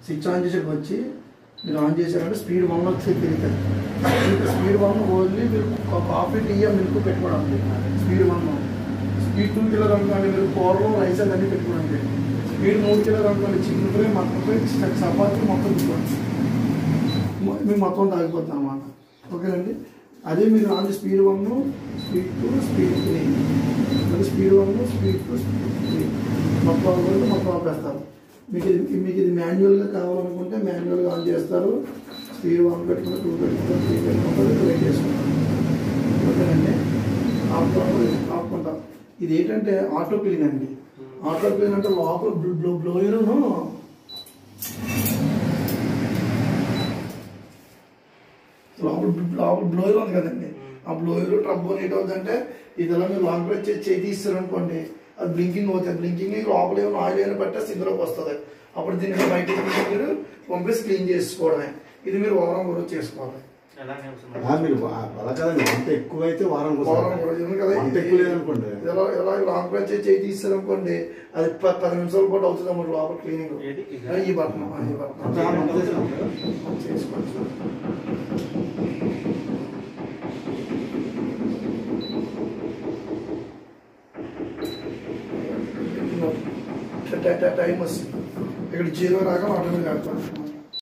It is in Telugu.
స్విచ్ ఆన్ చేసేకి వచ్చి మీరు ఆన్ చేశారంటే స్పీడ్ వన్ వచ్చి తిరుగుతుంది మీకు స్పీడ్ వన్ ఓన్లీ మీరు ఒక కాఫీ టీ మిల్క్ పెట్టుకోవడానికి speed one speed two kilo అనుకోండి మీరు కూరలు రైస్ అన్నీ పెట్టుకోవడానికి స్పీడ్ మూడు కిలో అనుకోండి chicken fry mutton fry chapati మొత్తం పెట్టుకోండి మొ- మీకు మొత్తం తాగిపోతుంది అనమాట ఓకేనండి అదే మీరు on speed one speed two speed three మళ్ళీ speed one speed two speed three మొత్తం ఆపేస్తే మొత్తం ఆపేస్తారు మీకు ఇది మీకు ఇది మాన్యువల్గా కావాలనుకుంటే మాన్యువల్గా ఆన్ చేస్తారు స్పీడ్ వన్ పెట్టుకుంటే టూ పెట్టుకుంటారు త్రీ పెట్టుకుంటారు వెయిట్ చేసుకుంటారు ఓకేనండి ఆపుకుంటాం ఆపుకుంటాం ఇది ఏంటంటే ఆటో క్లీన్ అండి ఆటో క్లీన్ అంటే లోపల బ్లో బ్లోయరును లోపల లోపల బ్లోయర్ ఉంది కదండి ఆ బ్లోయర్ ట్రబ్బోన్ ఏంటి అవుతుందంటే ఇది ఎలా మీరు లాంగ్ ప్రెస్ చేసి చేయి తీస్తారు అనుకోండి అది బ్లింకింగ్ అవుతుంది బ్లింకింగ్ లోపల ఏమైనా ఆయిల్ అయినా పట్టేస్తే ఇందులోకి వస్తుంది అప్పుడు దీన్ని బయటకి తీసి మీరు పంపేసి క్లీన్ చేసుకోవడమే ఇది మీరు వారం కూడా చేసుకోవాలి ఆ, మీరు వా- అలా కదండి వంట ఎక్కువైతే వారం వారం కూడా ఎందుకు కదా వంట ఎక్కువ లేదనుకోండి ఎలా ఎలా లాంగ్ ప్రెస్ చేసి చేయి తీస్తారు అనుకోండి అది ప- పది నిమిషాల పాటు అవుతుంది అన్నమాట లోపల క్లీనింగ్ ఏది? ఇదా? ఈ బట్టన్ ఈ అంతా బట్టన్ మంట చేసినాం కదా? చేసుకోవచ్చు టైం వస్తుంది ఇక్కడ జీరో రాగా ఆటోమేటిక్ ఆడుకోవాలి